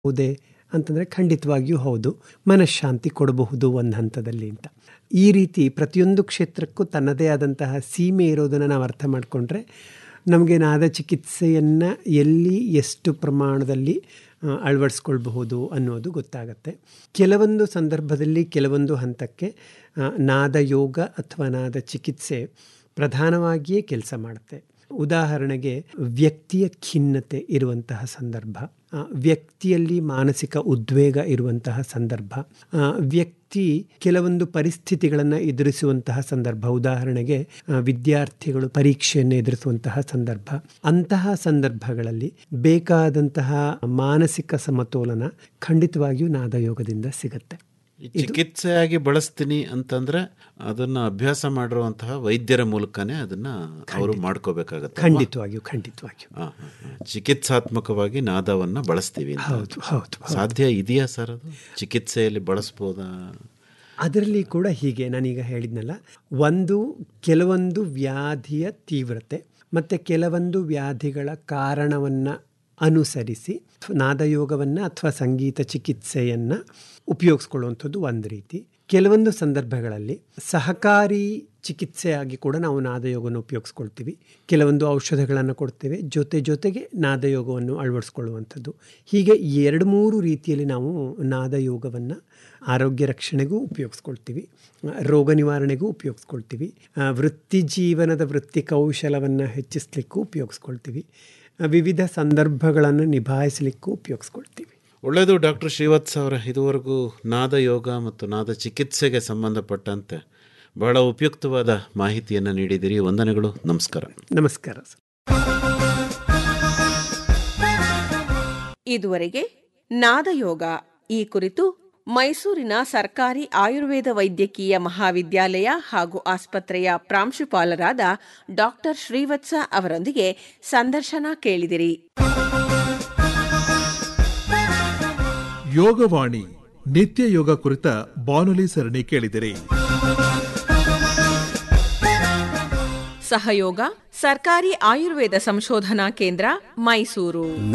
ಹೌದೇ ಅಂತಂದರೆ ಖಂಡಿತವಾಗಿಯೂ ಹೌದು ಮನಃಶಾಂತಿ ಕೊಡಬಹುದು ಒಂದು ಹಂತದಲ್ಲಿ ಅಂತ ಈ ರೀತಿ ಪ್ರತಿಯೊಂದು ಕ್ಷೇತ್ರಕ್ಕೂ ತನ್ನದೇ ಆದಂತಹ ಸೀಮೆ ಇರೋದನ್ನು ನಾವು ಅರ್ಥ ಮಾಡಿಕೊಂಡ್ರೆ ನಮಗೆ ನಾದ ಚಿಕಿತ್ಸೆಯನ್ನು ಎಲ್ಲಿ ಎಷ್ಟು ಪ್ರಮಾಣದಲ್ಲಿ ಆ, ಅಳವಡಿಸ್ಕೊಳ್ಬಹುದು ಅನ್ನೋದು ಗೊತ್ತಾಗತ್ತೆ ಕೆಲವೊಂದು ಸಂದರ್ಭದಲ್ಲಿ ಕೆಲವೊಂದು ಹಂತಕ್ಕೆ ಆ, ನಾದ ಯೋಗ ಅಥವಾ ನಾದ ಚಿಕಿತ್ಸೆ ಪ್ರಧಾನವಾಗಿಯೇ ಕೆಲಸ ಮಾಡುತ್ತೆ ಉದಾಹರಣೆಗೆ ವ್ಯಕ್ತಿಯ ಖಿನ್ನತೆ ಇರುವಂತಹ ಸಂದರ್ಭ ಆ, ವ್ಯಕ್ತಿಯಲ್ಲಿ ಮಾನಸಿಕ ಉದ್ವೇಗ ಇರುವಂತಹ ಸಂದರ್ಭ ಆ, ವ್ಯಕ್ತಿ ಕೆಲವೊಂದು ಪರಿಸ್ಥಿತಿಗಳನ್ನು ಎದುರಿಸುವಂತಹ ಸಂದರ್ಭ ಉದಾಹರಣೆಗೆ ಆ, ವಿದ್ಯಾರ್ಥಿಗಳು ಪರೀಕ್ಷೆಯನ್ನು ಎದುರಿಸುವಂತಹ ಸಂದರ್ಭ ಅಂತಹ ಸಂದರ್ಭಗಳಲ್ಲಿ ಬೇಕಾದಂತಹ ಮಾನಸಿಕ ಸಮತೋಲನ ಖಂಡಿತವಾಗಿಯೂ ನಾದಯೋಗದಿಂದ ಸಿಗತ್ತೆ ಈ ಚಿಕಿತ್ಸೆಯಾಗಿ ಬಳಸ್ತೀನಿ ಅಂತಂದ್ರೆ ಅದನ್ನ ಅಭ್ಯಾಸ ಮಾಡಿರುವಂತಹ ವೈದ್ಯರ ಮೂಲಕನೇ ಅದನ್ನ ಅವರು ಮಾಡ್ಕೋಬೇಕಾಗತ್ತೆ ಖಂಡಿತವಾಗಿಯೂ ಖಂಡಿತವಾಗಿಯೂ ಆ, ಆ, ಆ. ಚಿಕಿತ್ಸಾತ್ಮಕವಾಗಿ ನಾದವನ್ನ ಬಳಸ್ತೀವಿ ಅಂತ. ಹೌದು ಹೌದು ಸಾಧ್ಯ ಇದೆಯಾ ಸರ್ ಅದು ಚಿಕಿತ್ಸೆಯಲ್ಲಿ ಬಳಸ್ಬೋದಾ ಅದರಲ್ಲಿ ಕೂಡ ಹೀಗೆ ನಾನೀಗ ಹೇಳಿದ್ನಲ್ಲ ಒಂದು ಕೆಲವೊಂದು ವ್ಯಾಧಿಯ ತೀವ್ರತೆ ಮತ್ತು ಕೆಲವೊಂದು ವ್ಯಾಧಿಗಳ ಕಾರಣವನ್ನು ಅನುಸರಿಸಿ ನಾದಯೋಗವನ್ನು ಅಥವಾ ಸಂಗೀತ ಚಿಕಿತ್ಸೆಯನ್ನು ಉಪಯೋಗಿಸ್ಕೊಳ್ಳುವಂಥದ್ದು ಒಂದು ರೀತಿ ಕೆಲವೊಂದು ಸಂದರ್ಭಗಳಲ್ಲಿ ಸಹಕಾರಿ ಚಿಕಿತ್ಸೆಯಾಗಿ ಕೂಡ ನಾವು ನಾದಯೋಗವನ್ನು ಉಪಯೋಗಿಸ್ಕೊಳ್ತೀವಿ ಕೆಲವೊಂದು ಔಷಧಗಳನ್ನು ಕೊಡ್ತೇವೆ ಜೊತೆ ಜೊತೆಗೆ ನಾದಯೋಗವನ್ನು ಅಳವಡಿಸ್ಕೊಳ್ಳುವಂಥದ್ದು ಹೀಗೆ ಎರಡು ಮೂರು ರೀತಿಯಲ್ಲಿ ನಾವು ನಾದಯೋಗವನ್ನು ಆರೋಗ್ಯ ರಕ್ಷಣೆಗೂ ಉಪಯೋಗಿಸ್ಕೊಳ್ತೀವಿ ಆ, ರೋಗ ನಿವಾರಣೆಗೂ ಉಪಯೋಗಿಸ್ಕೊಳ್ತೀವಿ ಆ, ವೃತ್ತಿ ಜೀವನದ ವೃತ್ತಿ ಕೌಶಲವನ್ನು ಹೆಚ್ಚಿಸ್ಲಿಕ್ಕೂ ಉಪಯೋಗಿಸ್ಕೊಳ್ತೀವಿ ಆ, ವಿವಿಧ ಸಂದರ್ಭಗಳನ್ನು ನಿಭಾಯಿಸಲಿಕ್ಕೂ ಉಪಯೋಗಿಸ್ಕೊಳ್ತೀವಿ ಒಳ್ಳೆಯದು ಡಾಕ್ಟರ್ ಶ್ರೀವತ್ಸ ಅವರ ಇದುವರೆಗೂ ನಾದ ಯೋಗ ಮತ್ತು ನಾದ ಚಿಕಿತ್ಸೆಗೆ ಸಂಬಂಧಪಟ್ಟಂತೆ ಬಹಳ ಉಪಯುಕ್ತವಾದ ಮಾಹಿತಿಯನ್ನು ನೀಡಿದಿರಿ ವಂದನೆಗಳು ನಮಸ್ಕಾರ ನಮಸ್ಕಾರ ಸರ್ ಇದುವರೆಗೆ ನಾದಯೋಗ ಈ ಕುರಿತು ಮೈಸೂರಿನ ಸರ್ಕಾರಿ ಆಯುರ್ವೇದ ವೈದ್ಯಕೀಯ ಮಹಾವಿದ್ಯಾಲಯ ಹಾಗೂ ಆಸ್ಪತ್ರೆಯ ಪ್ರಾಂಶುಪಾಲರಾದ ಡಾಕ್ಟರ್ ಶ್ರೀವತ್ಸ ಅವರೊಂದಿಗೆ ಸಂದರ್ಶನ ಕೇಳಿದಿರಿ ಯೋಗವಾಣಿ ನಿತ್ಯ ಯೋಗ ಕುರಿತ ಬಾನುಲಿ ಸರಣಿ ಕೇಳಿದಿರಿ ಸಹಯೋಗ ಸರ್ಕಾರಿ ಆಯುರ್ವೇದ ಸಂಶೋಧನಾ ಕೇಂದ್ರ ಮೈಸೂರು